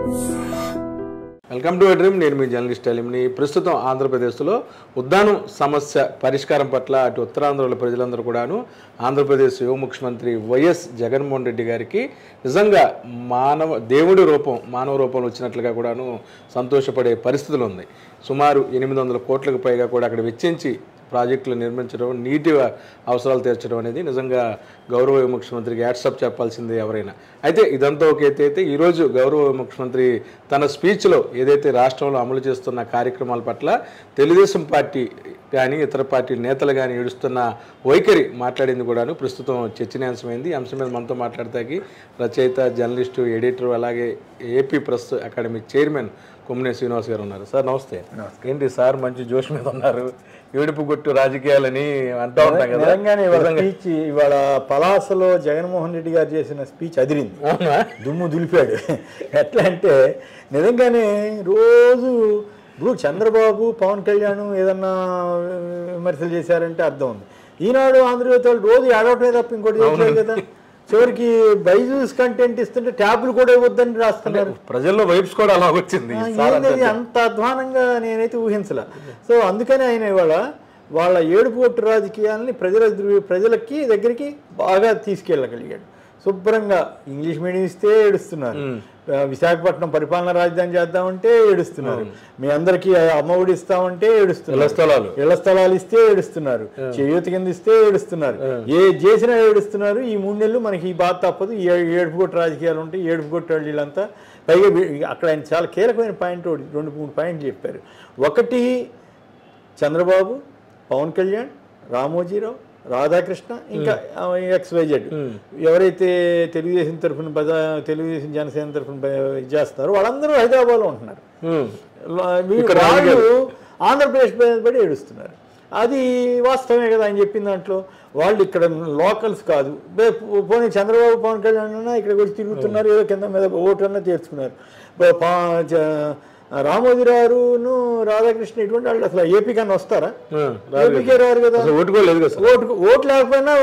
Welcome to dream నేను మీ journalist అలిమిని ప్రస్తుతం ఆంధ్రప్రదేశ్లో ఉద్దానం సమస్య పరిష్కారం పట్ల అటు ఉత్తరాంధ్రలో ప్రజలందరూ కూడాను ఆంధ్రప్రదేశ్ యువ ముఖ్యమంత్రి వైఎస్ జగన్మోహన్ రెడ్డి గారికి నిజంగా మానవ దేవుడి రూపం మానవ రూపంలో వచ్చినట్లుగా కూడాను సంతోషపడే పరిస్థితులు ఉంది సుమారు ఎనిమిది వందల కోట్లకు పైగా కూడా అక్కడ వెచ్చించి ప్రాజెక్టులు నిర్మించడం నీటి అవసరాలు తీర్చడం అనేది నిజంగా గౌరవ ముఖ్యమంత్రికి యాట్సప్ చెప్పాల్సిందే ఎవరైనా అయితే ఇదంతా ఒక ఎత్తు అయితే ఈరోజు గౌరవ ముఖ్యమంత్రి తన స్పీచ్లో ఏదైతే రాష్ట్రంలో అమలు చేస్తున్న కార్యక్రమాల పట్ల తెలుగుదేశం పార్టీ కానీ ఇతర పార్టీ నేతలు కానీ ఏడుస్తున్న వైఖరి మాట్లాడింది కూడాను ప్రస్తుతం చర్చనీయాంశమైంది ఈ అంశం మీద మనతో మాట్లాడతాకి రచయిత జర్నలిస్టు ఎడిటర్ అలాగే AP press academy chairman Kommineni Srinivas garu ఉన్నారు సార్ నమస్తే ఏంటి సార్ మంచి జోష్ మీద ఉన్నారు ఏడుపు గుట్టు రాజకీయాలని అంటూ ఉంటాం కదా నిజంగానే ఇవాళ స్పీచ్ ఇవాళ పలాసలో జగన్మోహన్ రెడ్డి గారు చేసిన స్పీచ్ అదిరింది అవునా దుమ్ము దులిపాడు ఎట్లా అంటే నిజంగానే రోజు ఇప్పుడు చంద్రబాబు పవన్ కళ్యాణ్ ఏదన్నా విమర్శలు చేశారంటే అర్థం ఉంది ఈనాడు ఆంధ్రజ్యోతి వాళ్ళు రోజు ఏడవటమే తప్ప ఇంకోటి చేయట్లేదు కదా చివరికి బైజూస్ కంటెంట్ ఇస్తుంటే ట్యాబ్లు కూడా ఇవ్వద్దని రాస్తున్నారు ప్రజల్లో వైబ్స్ కూడా అలా వచ్చింది ఆ, ఏంది అది అంత అధ్వానంగా నేనైతే ఊహించలే సో అందుకని ఆయన ఇవాళ వాళ్ళ ఏడుపు కొట్టు రాజకీయాలని ప్రజల దృ- ప్రజలకి దగ్గరికి బాగా తీసుకెళ్ళగలిగాడు శుభ్రంగా ఇంగ్లీష్ మీడియం ఇస్తే ఏడుస్తున్నారు ఆ, విశాఖపట్నం పరిపాలన రాజధాని చేద్దామంటే ఏడుస్తున్నారు మీ అందరికీ అమ్మఒడి ఇస్తామంటే ఇళ్ల ఏడుస్తున్నారు స్థలాలు ఇళ్ల స్థలాలు ఇస్తే ఏడుస్తున్నారు చేయూత కింద ఇస్తే ఏడుస్తున్నారు ఏ చేసినా ఏడుస్తున్నారు ఈ మూడు నెలలు మనకి ఈ బాధ తప్పదు ఈ ఏ- ఏడుపు కొట్టు రాజకీయాలు ఉంటాయి ఏడుపు కొట్టు వీళ్ళంతా పైగా వీ- అక్కడ ఆయన చాలా కీలకమైన పాయింట్ ఒకటి రెండు మూడు పాయింట్లు చెప్పారు ఒకటి చంద్రబాబు పవన్ కళ్యాణ్ రామోజీరావు రాధాకృష్ణ ఇంకా ఎక్స్వైజెడ్ ఎవరైతే తెలుగుదేశం తరఫున బజా తెలుగుదేశం జనసేన తరఫున బ- ఇది చేస్తున్నారో వాళ్ళందరూ హైదరాబాద్లో ఉంటున్నారు ఉమ్. లా- వీ- వాళ్ళు ఆంధ్రప్రదేశ్ మీద పడి ఏడుస్తున్నారు అది వాస్తవమే కదా ఆయన చెప్పిన దాంట్లో వాళ్ళు ఇక్కడ లోకల్స్ కాదు బే- పోనీ చంద్రబాబు పవన్ కళ్యాణ్ అన్నా ఇక్కడికి వచ్చి తిరుగుతున్నారు ఏదో కింద మీద ఓటు అన్నా తీర్చుకున్నారు బ- పా- చ- రామోజీరావును రాధాకృష్ణ ఇటువంటి వాళ్ళు అసలు ఏపీ కన్నా వస్తారా ఉమ్. రాదు కదా. ఏపీకే రారు కదా అసలు ఓటుకోలేదు కదా సార్ ఓటు ఓటు లేకపోయినా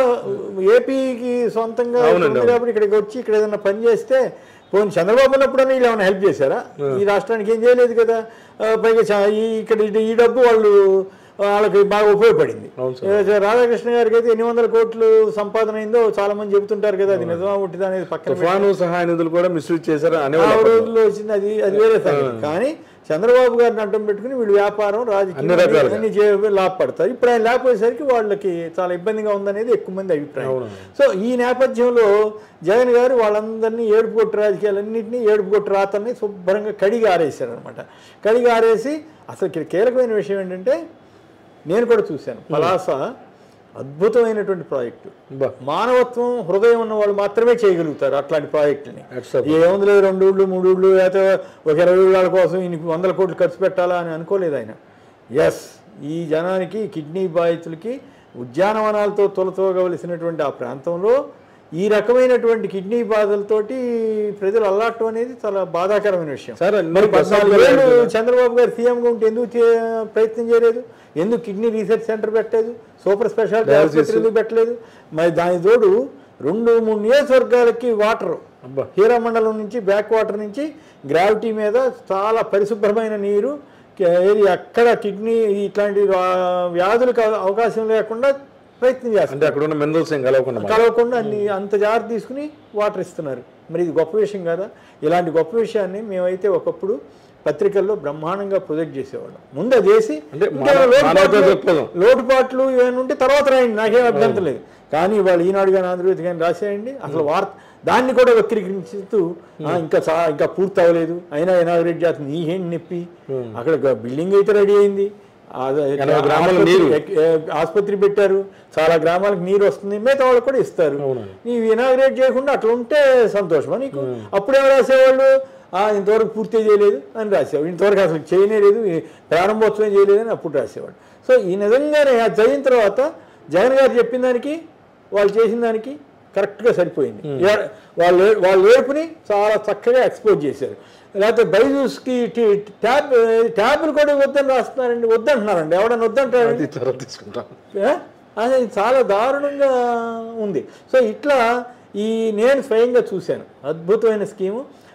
ఏపీకి సొంతంగా ఉంది కాబట్టి ఇక్కడికి వచ్చి ఇక్కడ ఏదైనా పని చేస్తే పోనీ చంద్రబాబు ఉన్నప్పుడు వీళ్ళు ఏమైనా హెల్ప్ చేశారా ఈ రాష్ట్రానికి ఏం చేయలేదు కదా ఆ, పైగా చా- ఈ ఇక్కడ ఈ- ఈ డబ్బు వాళ్ళు వాళ్ళకి బాగా ఉపయోగపడింది అవును ఏ, రాధాకృష్ణ గారికి అయితే ఎన్ని వందల కోట్లు సంపాదన అయిందో చాలా మంది చెబుతుంటారు కదా అది నిజమా ఉంటుంది అనేది పక్కన పెట్టి తుఫాను సహాయ నిధులు కూడా మిస్యూజ్ చేశారు ఆ అనేవాళ్ళు రోజుల్లో వచ్చింది అది అది వేరే సంగతి కానీ చంద్రబాబు గారిని అడ్డం పెట్టుకుని వీళ్ళు వ్యాపారం రాజకీయం రకాలుగా. అన్ని చే- లాభపడతారు ఇప్పుడు ఆయన లేకపోయేసరికి వాళ్ళకి చాలా ఇబ్బందిగా ఉందనేది ఎక్కువ మంది అభిప్రాయం సో ఈ నేపథ్యంలో జగన్ గారు వాళ్ళందరినీ ఏడుపు కొట్టు రాజకీయాలన్నింటినీ ఏడుపు కొట్టు రాతల్ని శుభ్రంగా కడిగి ఆరేశారు అనమాట కడిగి ఆరేసి అసలు ఇక్కడ కీలకమైన విషయం ఏంటంటే నేను కూడా చూశాను పలాస అద్భుతమైనటువంటి ప్రాజెక్టు బా. మానవత్వం హృదయం ఉన్న వాళ్ళు మాత్రమే చేయగలుగుతారు అట్లాంటి ప్రాజెక్టుని That's up. ఏముంది లేదు రెండు ఊళ్ళు మూడు ఊళ్ళు లేకపోతే ఒక ఇరవై ఊళ్ళ కోసం ఇన్ని వందల కోట్లు ఖర్చు పెట్టాలా అని అనుకోలేదు ఆయన ఎస్ ఈ జనానికి కిడ్నీ బాధితులకి ఉద్యానవనాలతో తొలతోగవలసినటువంటి ఆ ప్రాంతంలో ఈ రకమైనటువంటి కిడ్నీ బాధలతోటి ప్రజలు అల్లాటం అనేది చాలా బాధాకరమైన విషయం సార్ మరి అన్ని పద్నాలుగు ఏళ్ళు చంద్రబాబు గారు సీఎంగా ఉంటే ఎందుకు చే- ప్రయత్నం చేయలేదు ఎందుకు కిడ్నీ రీసెర్చ్ సెంటర్ పెట్టలేదు సూపర్ స్పెషాలిటీ ఆసుపత్రి ఎందుకు పెట్టలేదు మరి దాని తోడు రెండు మూడు నియోజకవర్గాలకి వాటర్ అబ్బా. హీరా మండలం నుంచి బ్యాక్ వాటర్ నుంచి గ్రావిటీ మీద చాలా పరిశుభ్రమైన నీరు కే- ఏది ఎక్కడ కిడ్నీ ఇట్లాంటి వా- వ్యాధులకు అవ- అవకాశం లేకుండా ప్రయత్నం చేస్తారు అంటే అక్కడ ఉన్న మినరల్స్ ఏం కలవకుండా కలవకుండా అన్ని అంత జాగ్రత్త తీసుకుని వాటర్ ఇస్తున్నారు మరి ఇది గొప్ప విషయం కదా ఇలాంటి గొప్ప విషయాన్ని మేమైతే ఒకప్పుడు పత్రికల్లో బ్రహ్మాండంగా ప్రొజెక్ట్ చేసేవాళ్ళం ముందు అది చేసి అంటే ఇంకా మానవ- లోటుపాట్లు- మానవతా దృక్పథం. లోటుపాట్లు ఏమైనా ఉంటే తర్వాత రాయండి నాకేం అభ్యంతరం లేదు కానీ వాళ్ళు ఈనాడు కానీ ఆంధ్రజ్యోతి కానీ రాసేయండి అసలు వార్త దాన్ని కూడా వక్రీకరిస్తూ "ఆ, ఇంకా చా ఇంకా పూర్తి అవ్వలేదు అయినా ఇనాగ్రేట్ చేస్తుంది నీ ఏంటి నొప్పి అక్కడ గ- బిల్డింగ్ అయితే రెడీ అయింది అదే ఎనభై గ్రామాల ఆసుపత్రి- నీరు. ఎక్- ఏ- ఆసుపత్రి పెట్టారు చాలా గ్రామాలకు నీరు వస్తుంది మిగతా వాళ్ళకి కూడా ఇస్తారు నీవు ఇనాగ్రేట్ చేయకుండా అట్లా ఉంటే సంతోషమా నీకు అప్పుడేమో రాసేవాళ్ళు "ఆ, ఇంతవరకు పూర్తి చేయలేదు అని రాసేవాడు ఇంతవరకు అసలు చేయనే లేదు ఈ ప్రారంభోత్సవం చేయలేదు అని అప్పుడు రాసేవాడు సో ఈ నిజంగానే అది చదివిన తర్వాత జగన్ గారు చెప్పిన దానికి వాళ్ళు చేసిన దానికి కరెక్ట్గా సరిపోయింది ఏ- వాళ్ళు వాళ్ళ ఏడుపుని చాలా చక్కగా ఎక్స్పోజ్ చేశారు లేకపోతే బైజూస్కి టి- ట్యాబ్ ట్యాబ్లు కూడా వద్దని రాస్తున్నారండి వద్దంటున్నారండి ఎవడన్నా వద్దంటారండి తర్వాత తీసుకుంటాం ఏ? అది చాలా దారుణంగా ఉంది సో ఇట్లా ఈ నేను స్వయంగా చూశాను అద్భుతమైన స్కీము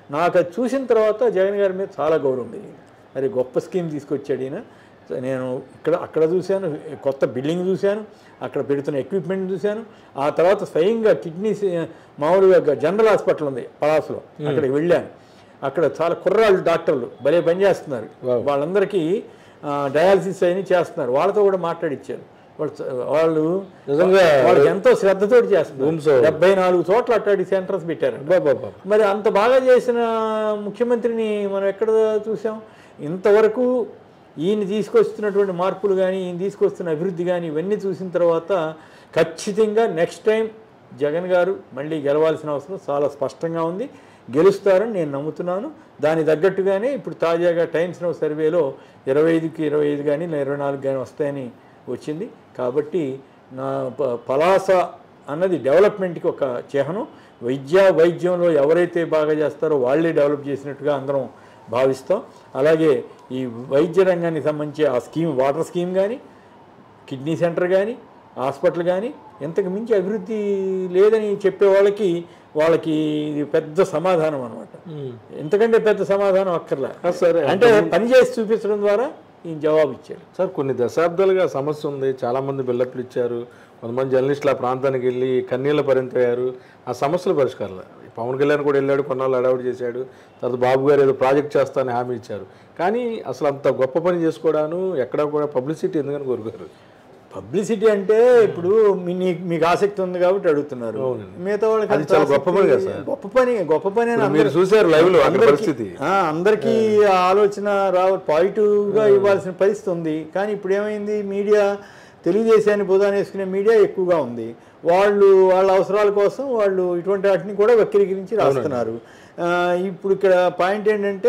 నాకు అది చూసిన తర్వాత జగన్ గారి మీద చాలా గౌరవం పెరిగింది అరే గొప్ప స్కీమ్ తీసుకొచ్చాడు ఈయన నేను ఇక్కడ అక్కడ చూశాను కొత్త బిల్డింగ్ చూశాను అక్కడ పెడుతున్న ఎక్విప్మెంట్ చూశాను ఆ తర్వాత స్వయంగా కిడ్నీస్ మామూలుగా జనరల్ హాస్పిటల్ ఉంది పలాస్లో అక్కడికి వెళ్ళాను అక్కడ చాలా కుర్రాళ్ళు డాక్టర్లు భలే పనిచేస్తున్నారు వాళ్ళందరికీ డయాలసిస్ అని చేస్తున్నారు వాళ్ళతో కూడా మాట్లాడిచ్చారు వాళ్ళు చ- వాళ్ళు నిజంగా వాళ్ళకి ఎంతో శ్రద్ధతో చేస్తున్నారు రూమ్స్ డెబ్బై నాలుగు చోట్ల అట్లాంటి సెంటర్స్ పెట్టారు బాబా మరి అంత బాగా చేసిన ముఖ్యమంత్రిని మనం ఎక్కడ చూసాం ఇంతవరకు ఈయన తీసుకొస్తున్నటువంటి మార్పులు కానీ ఈయన తీసుకొస్తున్న అభివృద్ధి కానీ ఇవన్నీ చూసిన తర్వాత ఖచ్చితంగా నెక్స్ట్ టైం జగన్ గారు మళ్ళీ గెలవాల్సిన అవసరం చాలా స్పష్టంగా ఉంది గెలుస్తారని నేను నమ్ముతున్నాను దాని తగ్గట్టుగానే ఇప్పుడు తాజాగా టైమ్స్ నౌ సర్వేలో ఇరవై ఐదుకి ఇరవై ఐదు కానీ ఇరవై నాలుగు కానీ వస్తాయని వచ్చింది కాబట్టి నా ప- పలాస అన్నది డెవలప్మెంట్కి ఒక చిహ్నం వైద్య వైద్యంలో ఎవరైతే బాగా చేస్తారో వాళ్ళే డెవలప్ చేసినట్టుగా అందరం భావిస్తాం అలాగే ఈ వైద్య రంగానికి సంబంధించి ఆ స్కీమ్ వాటర్ స్కీమ్ కానీ కిడ్నీ సెంటర్ కానీ హాస్పిటల్ కానీ ఇంతకు మించి అభివృద్ధి లేదని చెప్పే వాళ్ళకి వాళ్ళకి ఇది పెద్ద సమాధానం అనమాట ఎంతకంటే పెద్ద సమాధానం అక్కర్లే సరే అంటే పని చేసి చూపించడం ద్వారా ఈయన జవాబు ఇచ్చాడు సార్ కొన్ని దశాబ్దాలుగా సమస్య ఉంది చాలామంది బిల్డప్లు ఇచ్చారు కొంతమంది జర్నలిస్టులు ఆ ప్రాంతానికి వెళ్ళి కన్నీళ్ళ పరిమితయ్యారు ఆ సమస్యల పరిష్కారాలు పవన్ కళ్యాణ్ కూడా వెళ్ళాడు కొన్నాళ్ళు అడవుడు చేశాడు తర్వాత బాబు గారు ఏదో ప్రాజెక్ట్ చేస్తానని హామీ ఇచ్చారు కానీ అసలు అంత గొప్ప పని చేసుకోవడాను ఎక్కడ కూడా పబ్లిసిటీ ఎందుకని కోరుకోరు పబ్లిసిటీ అంటే ఇప్పుడు మీ నీ- మీకు ఆసక్తి ఉంది కాబట్టి అడుగుతున్నారు మిగతా వాళ్ళకి అది అంత చాలా గొప్ప పని కదా ఆసక్తి- సార్. గొప్ప పని గొప్ప పని అని మీరు చూశారు లైవ్ లో అక్కడ అందరికీ- పరిస్థితి ఆ, అందరికీ ఆ ఆలోచన రావ పాజిటివ్ గా ఇవ్వాల్సిన పరిస్థితి ఉంది కానీ ఇప్పుడు ఏమైంది మీడియా తెలుగుదేశాన్ని బుధాన్ని వేసుకునే మీడియా ఎక్కువగా ఉంది వాళ్ళు వాళ్ళ అవసరాల కోసం వాళ్ళు ఇటువంటి వాటిని కూడా వక్రీకరించి రాస్తున్నారు ఆ, ఇప్పుడు ఇక్కడ పాయింట్ ఏంటంటే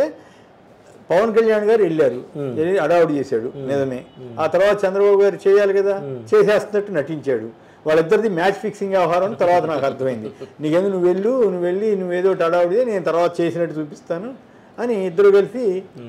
పవన్ కళ్యాణ్ గారు వెళ్ళారు వెళ్ళి అడావుడి చేశాడు నిజమే ఆ తర్వాత చంద్రబాబు గారు చేయాలి కదా చేసేస్తున్నట్టు నటించాడు వాళ్ళిద్దరిది మ్యాచ్ ఫిక్సింగ్ వ్యవహారం అని తర్వాత నాకు అర్థమైంది నీకేందుకు నువ్వు వెళ్ళు నువ్వు వెళ్ళి నువ్వు ఏదో ఒకటి అడావుడి నేను తర్వాత చేసినట్టు చూపిస్తాను అని ఇద్దరు కలిసి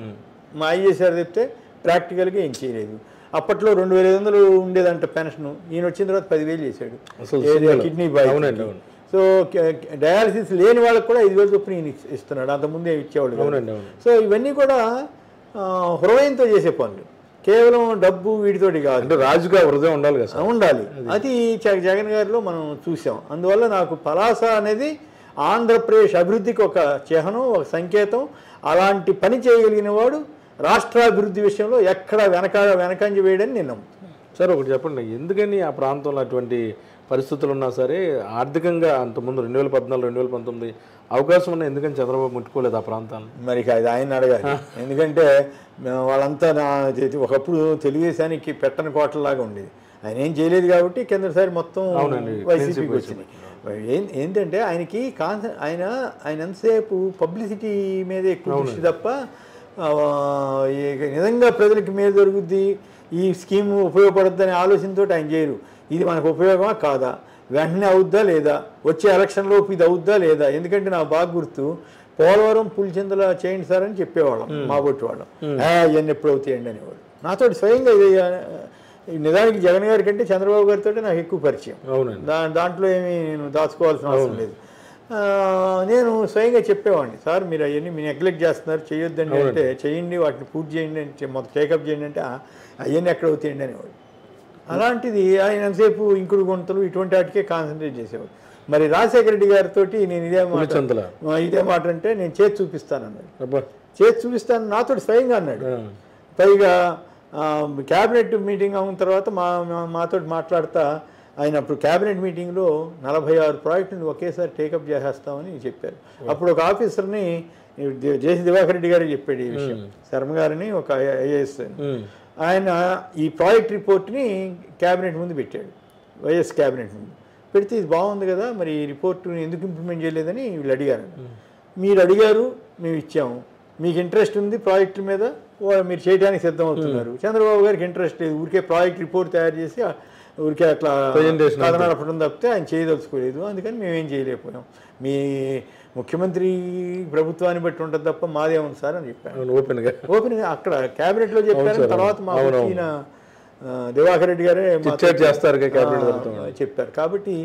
మా అయ్య చేశారు చెప్తే ప్రాక్టికల్గా ఏం చేయలేదు అప్పట్లో రెండు వేల ఐదు వందలు ఉండేదంట పెన్షన్ ఈయన వచ్చిన తర్వాత పదివేలు చేశాడు అసలు ఏది? సింగల్. కిడ్నీ బాయ్ అవునండి, అవును. సో డయాలసిస్ లేని వాళ్ళకి కూడా ఐదు వేలు చొప్పున ఈయన ఇస్తున్నాడు అంతకుముందే ఇచ్చేవాడు కాదు. అవునండి అవును సో ఇవన్నీ కూడా ఆ, హృదయంతో చేసే పనులు కేవలం డబ్బు వీటితోటి కాదు అంటే రాజుగా హృదయం ఉండాలి కదా సార్ ఉండాలి అది జ- జగన్ గారిలో మనం చూసాం అందువల్ల నాకు పలాస అనేది ఆంధ్రప్రదేశ్ అభివృద్ధికి ఒక చిహ్నం ఒక సంకేతం అలాంటి పని చేయగలిగిన వాడు రాష్ట్రాభివృద్ధి విషయంలో ఎక్కడ వెనక వెనకంజ వేయడని నేను నమ్ముతున్నాను సార్ ఒకటి చెప్పండి ఎందుకని ఆ ప్రాంతంలో అటువంటి పరిస్థితులు ఉన్నా సరే ఆర్థికంగా అంతకుముందు రెండు వేల పద్నాలుగు రెండు వేల పంతొమ్మిది అవకాశం ఉన్న ఎందుకని చంద్రబాబు ముట్టుకోలేదు ఆ ప్రాంతాన్ని మరి ఇక అది ఆయన అడగాలి ఎందుకంటే మేము వాళ్ళంతా నా చేతి- ఒకప్పుడు తెలుగుదేశానికి పెట్టని కోటలాగా ఉండేది ఆయన ఏం చేయలేదు కాబట్టి కిందసారి మొత్తం అవునండి, వైసీపీకి వచ్చింది ఏం ఏంటంటే ఆయనకి కాన్సన్ ఆయన ఆయన ఎంతసేపు పబ్లిసిటీ మీద ఎక్కువ దృష్టి తప్ప ఆ, ఈ నిజంగా ప్రజలకి మేలు జరుగుద్ది ఈ స్కీమ్ ఉపయోగపడుద్దని ఆలోచనతో ఆయన చేయరు ఇది మనకు ఉపయోగమా కాదా వెంటనే అవుద్దా లేదా వచ్చే ఎలక్షన్లోపు ఇది అవుద్దా లేదా ఎందుకంటే నాకు బాగా గుర్తు పోలవరం పులిచెందుల చేయండి సార్ అని చెప్పేవాళ్ళం మా బొట్టు వాళ్ళం "ఆ, ఇవన్నీ ఎప్పుడు అవుతాయండి అనేవాడు నాతో స్వయంగా ఇది ఆ, నిజానికి జగన్ గారి కంటే చంద్రబాబు గారితో నాకు ఎక్కువ పరిచయం అవునండి దా దాంట్లో ఏమీ నేను దాచుకోవాల్సిన అవసరం లేదు ఆ, నేను స్వయంగా చెప్పేవాడిని సార్ మీరు అవన్నీ మీరు నెగ్లెక్ట్ చేస్తున్నారు చేయొద్దండి అంటే చేయండి వాటిని పూర్తి చేయండి అని చె- మొత్తం టేకప్ చేయండి అంటే "ఆ, అవన్నీ ఎక్కడ అవుతాయండి అనేవాడు అలాంటిది ఆయన ఎంతసేపు ఇంకుడు గుంతలు ఇటువంటి వాటికే కాన్సన్ట్రేట్ చేసేవాడు మరి రాజశేఖర రెడ్డి గారితో నేను ఇదే మాట పులిచెంతల. ఆ, ఇదే మాట అంటే నేను చేతి చూపిస్తాను అన్నాడు అబ్బా చేతి చూపిస్తాను నాతో స్వయంగా అన్నాడు ఆ. పైగా ఆ, క్యాబినెట్ మీటింగ్ అయిన తర్వాత మా మా- మాతోటి మాట్లాడుతా ఆయన అప్పుడు క్యాబినెట్ మీటింగ్లో నలభై ఆరు ప్రాజెక్టులు ఒకేసారి టేకప్ చేసేస్తామని చెప్పారు అప్పుడు ఒక ఆఫీసర్ని జేసి దివాకర్ రెడ్డి గారికి చెప్పాడు ఈ విషయం శర్మ గారిని ఒక ఐఏఎస్ ఉమ్. ఆయన ఈ ప్రాజెక్ట్ రిపోర్ట్ని క్యాబినెట్ ముందు పెట్టాడు వైఎస్ క్యాబినెట్ ముందు పెడితే ఇది బాగుంది కదా మరి ఈ రిపోర్ట్ని ఎందుకు ఇంప్లిమెంట్ చేయలేదని వీళ్ళు అడిగారు మీరు అడిగారు మేము ఇచ్చాము మీకు ఇంట్రెస్ట్ ఉంది ప్రాజెక్టుల మీద వా- మీరు చేయడానికి సిద్ధం అవుతున్నారు చంద్రబాబు గారికి ఇంట్రెస్ట్ లేదు ఊరికే ప్రాజెక్ట్ రిపోర్ట్ తయారు చేసి ఆ ఊరికే అట్లా Presentation కథ నడపడం తప్పితే ఆయన చేయదలుచుకోలేదు అందుకని మేమేం చేయలేకపోయాం మీ ముఖ్యమంత్రి ప్రభుత్వాన్ని బట్టి ఉంటుంది తప్ప మాదేముంది సార్ అని చెప్పాను అవును ఓపెన్గా ఓపెన్ అక్కడ క్యాబినెట్ లో చెప్పారు సార్, తర్వాత మా అవును, ఈయన ఆ, దివాకర్ రెడ్డి గారే మాతో చిట్చాట్ చేస్తారు కదా cabinet ఆ, తరపున. చెప్పారు కాబట్టి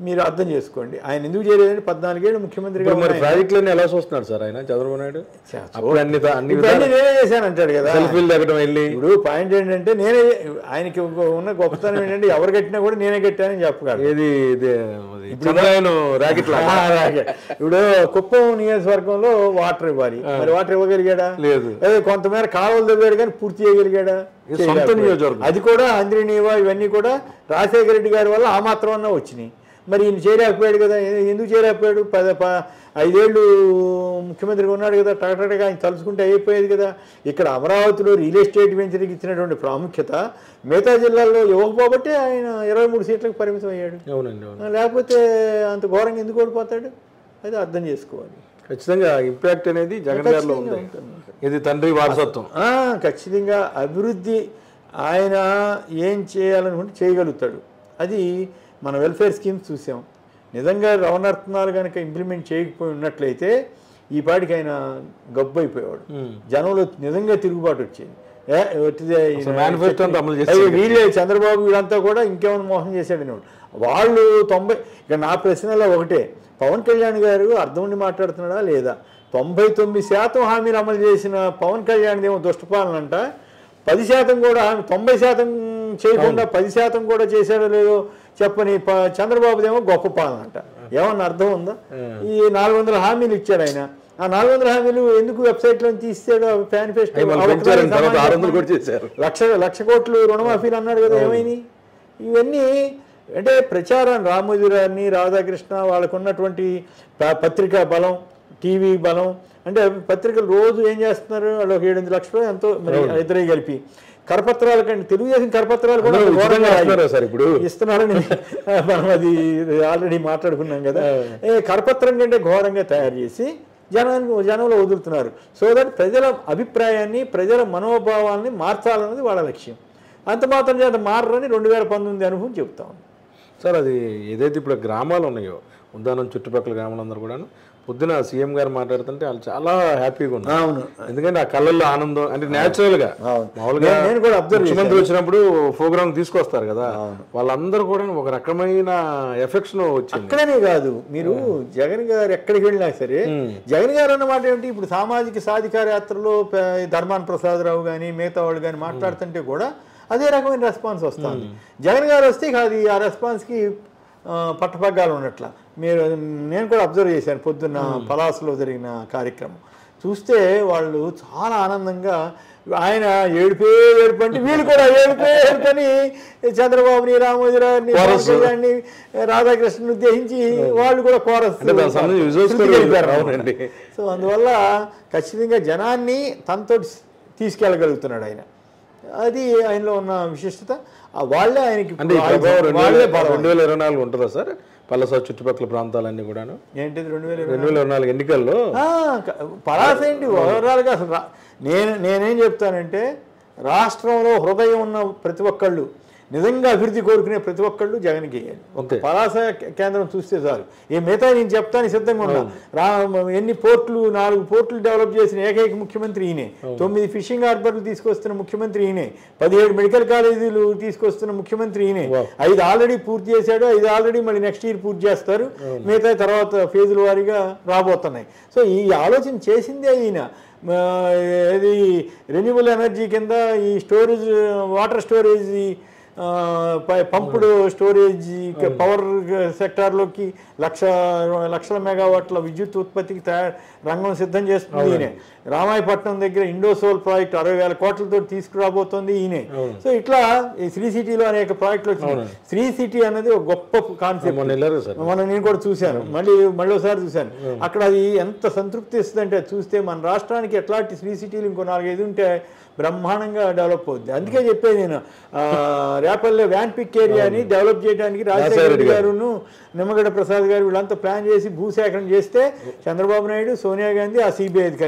మీరు అర్థం చేసుకోండి ఆయన ఎందుకు చేయలేదంటే పద్నాలుగేళ్ళు ముఖ్యమంత్రిగా ఇప్పుడు మరి ఉన్న ఆయన- ప్రాజెక్టులన్నీ ఎలా చూస్తున్నాడు సార్ ఆయన చంద్రబాబు నాయుడు చా- అప్పుడు అన్ని త- అన్ని ఇప్పుడు అన్నీ నేనే చేశాను అంటాడు కదా సెల్ఫీలు దిగడం వెళ్ళి ఇప్పుడు పాయింట్ ఏంటంటే నేనే ఆయనకి ఒక ఉన్న గొప్పతనం ఏంటంటే ఎవరు కట్టినా కూడా నేనే కట్టానని చెప్పగలరు ఏది ఇది అది చంద్రయాన్ ర్యాకెట్ లాగా అలాగే. ఇప్పుడు కుప్పం నియోజకవర్గంలో వాటర్ ఇవ్వాలి మరి వాటర్ ఇవ్వగలిగాడా లేదు. అదే కొంతమేర కాలువలు తవ్వాడు కానీ పూర్తి చేయగలిగాడా ఇది సొంత చేయలేకపోయాడు. నియోజకవర్గం. అది కూడా అంద్రినీవా ఇవన్నీ కూడా రాజశేఖర రెడ్డి గారి వల్ల ఆ మాత్రం అన్నా వచ్చినాయి మరి ఈయన చేయలేకపోయాడు కదా ఎ- ఎందుకు చేయలేకపోయాడు పద ప- ఐదేళ్ళు ముఖ్యమంత్రిగా ఉన్నాడు కదా టగటగా ఆయన తలుచుకుంటే అయిపోయేది కదా ఇక్కడ అమరావతిలో రియల్ ఎస్టేట్ వెంచర్కి ఇచ్చినటువంటి ప్రాముఖ్యత మిగతా జిల్లాల్లో ఇవ్వకపోబట్టే ఆయన ఇరవై మూడు సీట్లకు పరిమితం అయ్యాడు అవునండి అవును లేకపోతే అంత ఘోరంగా ఎందుకు ఓడిపోతాడు అది అర్థం చేసుకోవాలి ఖచ్చితంగా ఇంపాక్ట్ అనేది జగన్ గారిలో ఉంది ఇది తండ్రి వారసత్వం ఆ, ఖచ్చితంగా అభివృద్ధి ఆయన ఏం చేయాలనుకుంటే చేయగలుగుతాడు అది మన వెల్ఫేర్ స్కీమ్స్ చూసాం నిజంగా రవణార్థనాలు కనుక ఇంప్లిమెంట్ చేయకపోయి ఉన్నట్లయితే ఈ పాటికి ఆయన గబ్బు అయిపోయేవాడు జనంలో నిజంగా తిరుగుబాటు వచ్చేది ఏ, ఒట్టిదే ఈయన అసలు manifesto అంతా అమలు చేసి అయ్యో, వీళ్ళే చంద్రబాబు వీళ్ళంతా కూడా ఇంకేమైనా మోసం చేశాడని వాళ్ళు తొంభై ఇక నా ప్రశ్నలో ఒకటే పవన్ కళ్యాణ్ గారు అర్థం ఉండి మాట్లాడుతున్నాడా లేదా తొంభై తొమ్మిది శాతం హామీలు అమలు చేసిన పవన్ కళ్యాణ్ ఏమో దుష్టపాలన అంట పది శాతం కూడా హామీ తొంభై శాతం చేయకుండా పది శాతం కూడా చేశాడో లేదో చెప్పని ప- చంద్రబాబుదేమో గొప్ప పాలన అంట ఏమన్నా అర్థం ఉందా ఈ నాలుగు వందల హామీలు ఇచ్చాడు ఆయన ఆ నాలుగు వందల హామీలు ఎందుకు వెబ్సైట్లో తీసాడు మేనిఫెస్టో అవి మళ్ళీ పెంచారని తర్వాత ఆరు వందలు కూడా చేశారు లక్ష లక్ష కోట్లు రుణమాఫీలు అన్నాడు కదా ఏమైంది ఇవన్నీ అంటే ప్రచారం రామోజీరావుని రాధాకృష్ణ వాళ్ళకు ఉన్నటువంటి ప- పత్రికా బలం టీవీ బలం అంటే పత్రికలు రోజు ఏం చేస్తున్నారు వాళ్ళు ఒక ఏడెనిమిది లక్షలు ఎంతో మరి ఇద్దరే కలిపి కరపత్రాల కంటే తెలుగుదేశం కరపత్రాలు కూడా అందరూ అంత ఘోరంగా ఉచితంగా రాయి. ఇస్తున్నారా సార్ ఇప్పుడు ఇస్తున్నారని మనం అది ఆల్రెడీ మాట్లాడుకున్నాం కదా ఏ కరపత్రం కంటే ఘోరంగా తయారు చేసి జనానికి జనంలో వదులుతున్నారు సో దట్ ప్రజల అభిప్రాయాన్ని ప్రజల మనోభావాల్ని మార్చాలన్నది వాళ్ళ లక్ష్యం అంత మాత్రం చేత మారని రెండు వేల పంతొమ్మిది అనుభవం చెప్తాం సార్ అది ఏదైతే ఇప్పుడు గ్రామాలు ఉన్నాయో ఉద్దానం చుట్టుపక్కల గ్రామాలందరూ కూడాను పొద్దున సీఎం గారు మాట్లాడుతుంటే వాళ్ళు చాలా హ్యాపీగా ఉన్నారు అవును ఎందుకంటే ఆ కళ్ళల్లో ఆనందం అంటే న్యాచురల్ గా అవును. మామూలుగా నేను- నేను కూడా observe ముఖ్యమంత్రి వచ్చినప్పుడు ప్రోగ్రామ్ తీసుకొస్తారు కదా వాళ్ళందరూ కూడా ఒక రకమైన ఎఫెక్షన్ వచ్చింది అక్కడనే కాదు మీరు జగన్ గారు ఎక్కడికి వెళ్ళినా సరే జగన్ గారు అన్నమాట ఏమిటి ఇప్పుడు సామాజిక సాధికార యాత్రలో ప- ధర్మాన ప్రసాదరావు కానీ మిగతా వాళ్ళు కానీ మాట్లాడుతుంటే కూడా అదే రకమైన రెస్పాన్స్ వస్తుంది జగన్ గారు వస్తే ఇక అది ఆ రెస్పాన్స్కి ఆ, పట్టపగ్గాలు ఉన్నట్ల మీరు నేను కూడా అబ్జర్వ్ చేశాను పొద్దున్న పలాసలో జరిగిన కార్యక్రమం చూస్తే వాళ్ళు చాలా ఆనందంగా ఆయన ఏడుపే ఏడుపు అంటే వీళ్ళు కూడా ఏడుపే ఏడుపని చంద్రబాబుని రామోజీరావుని పవన్ కళ్యాణ్ని రాధాకృష్ణని ఉద్దేశించి వాళ్ళు కూడా కోరస్ అంటే దానికి సంబంధించి visuals కూడా శృతికి అవునండి. సో అందువల్ల ఖచ్చితంగా జనాన్ని తనతో తీసుకెళ్ళగలుగుతున్నాడు ఆయన అది ఆయనలో ఉన్న విశిష్టత ఆ వాళ్ళే ఆయనకి అంటే ఈ ఇప్పుడు ప్రభావం రెండు వాళ్ళే వేల బలం రెండు వేల ఇరవై నాలుగు ఉంటుందా సార్ పల్లస చుట్టుపక్కల ప్రాంతాలన్నీ కూడాను ఏంటిది రెండు వేల రెండు వేల ఇరవై నాలుగు ఎన్నికల్లో ఆ, క- పలాస ఏంటి ఓవరాల్గా అసలు రా- నేను నేనేం చెప్తానంటే రాష్ట్రంలో హృదయం ఉన్న ప్రతి ఒక్కళ్ళు నిజంగా అభివృద్ధి కోరుకునే ప్రతి ఒక్కళ్ళు జగన్కి వేయాలి అంతే. పలాస కే- కేంద్రం చూస్తే చాలు ఈ మిగతా నేను చెప్తాను సిద్ధంగా ఉన్నా రా ఎన్ని పోర్టులు నాలుగు పోర్టులు డెవలప్ చేసిన ఏకైక ముఖ్యమంత్రి ఈయనే తొమ్మిది ఫిషింగ్ హార్బర్లు తీసుకొస్తున్న ముఖ్యమంత్రి ఈయనే పదిహేడు మెడికల్ కాలేజీలు తీసుకొస్తున్న ముఖ్యమంత్రి ఈయనే ఐదు ఆల్రెడీ పూర్తి చేశాడు ఐదు ఆల్రెడీ మళ్ళీ నెక్స్ట్ ఇయర్ పూర్తి చేస్తారు మిగతా తర్వాత ఫేజుల వారీగా రాబోతున్నాయి సో ఈ ఆలోచన చేసిందే ఈయన ఆ, ఇది రెన్యూబుల్ ఎనర్జీ కింద ఈ స్టోరేజ్ వాటర్ స్టోరేజ్ ఆ, ప- పంపుడు స్టోరేజ్ పవర్ సెక్టార్లోకి లక్ష లక్షల మెగావాట్ల విద్యుత్ ఉత్పత్తికి తయారు రంగం సిద్ధం చేస్తుంది ఈయనే రామాయపట్నం దగ్గర ఇండోసోల్ ప్రాజెక్ట్ అరవై వేల కోట్లతో తీసుకురాబోతోంది ఈయనే సో ఇట్లా ఈ శ్రీ సిటీలో అనేక ప్రాజెక్టులు వచ్చినాయి శ్రీ సిటీ అనేది ఒక గొప్ప కాన్సెప్ట్ మొన్న వెళ్ళారు సార్ మొన్న నేను కూడా చూశాను మళ్ళీ మళ్ళీ ఒకసారి చూశాను అక్కడ అది ఎంత సంతృప్తి ఇస్తుందంటే అది చూస్తే మన రాష్ట్రానికి ఎట్లాంటి శ్రీ సిటీలు ఇంకో నాలుగైదు ఉంటే బ్రహ్మాండంగా డెవలప్ అవుద్ది అందుకే చెప్పేది నేను ఆ, రేపల్లె వ్యాన్ పిక్ ఏరియాని డెవలప్ చేయడానికి రాజశేఖర రెడ్డి గారును నిమ్మగడ్డ ప్రసాద్ గారు వీళ్ళంతా ప్లాన్ చేసి భూసేకరణ చేస్తే చంద్రబాబు నాయుడు సోనియా గాంధీ ఆ సిబిఐ అధికారి ముగ్గురు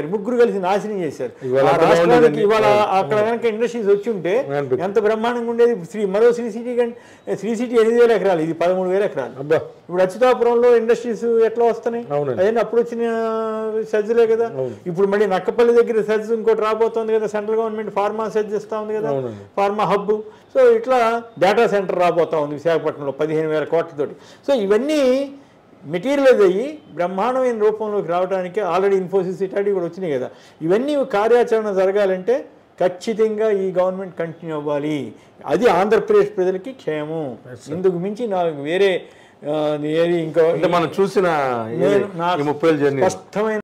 కలిసి నాశనం చేశారు ఇవాళ ఆ అంత రాష్ట్రానికి బాగుండేదండి. ఇవాళ అక్కడ కనుక ఇండస్ట్రీస్ వచ్చి ఉంటే అనిపిస్తుంది. ఎంత బ్రహ్మాండంగా ఉండేది శ్రీ మరో శ్రీ సిటీ కంటే శ్రీ సిటీ ఎనిమిది వేల ఎకరాలు ఇది పదమూడు వేల ఎకరాలు అబ్బా ఇప్పుడు అచ్యుతాపురంలో ఇండస్ట్రీస్ ఎట్లా వస్తున్నాయి అవునండి. అదే అప్పుడు వచ్చిన సజ్జలే కదా ఇప్పుడు మళ్ళీ నక్కపల్లి దగ్గర సజ్జ ఇంకోటి రాబోతోంది కదా సెంట్రల్ గవర్నమెంట్ ఫార్మా సజ్జ ఇస్తా ఉంది కదా అవునండి. ఫార్మా హబ్ సో ఇట్లా డేటా సెంటర్ రాబోతా ఉంది విశాఖపట్నంలో పదిహేను వేల కోట్లతోటి సో ఇవన్నీ మెటీరియలైజ్ అయ్యి బ్రహ్మాండమైన రూపంలోకి రావడానికి ఆల్రెడీ ఇన్ఫోసిస్ ఇట్లాంటివి కూడా వచ్చినాయి కదా ఇవన్నీ కార్యాచరణ జరగాలంటే ఖచ్చితంగా ఈ గవర్నమెంట్ కంటిన్యూ అవ్వాలి అది ఆంధ్రప్రదేశ్ ప్రజలకి క్షేమం ఇందుకు మించి నాకు వేరే ఆ, ఏది ఇంకా అంటే మనం చూసిన నేను నాకు ఈ ముప్పై ఏళ్ళ జర్నీ స్పష్టమైన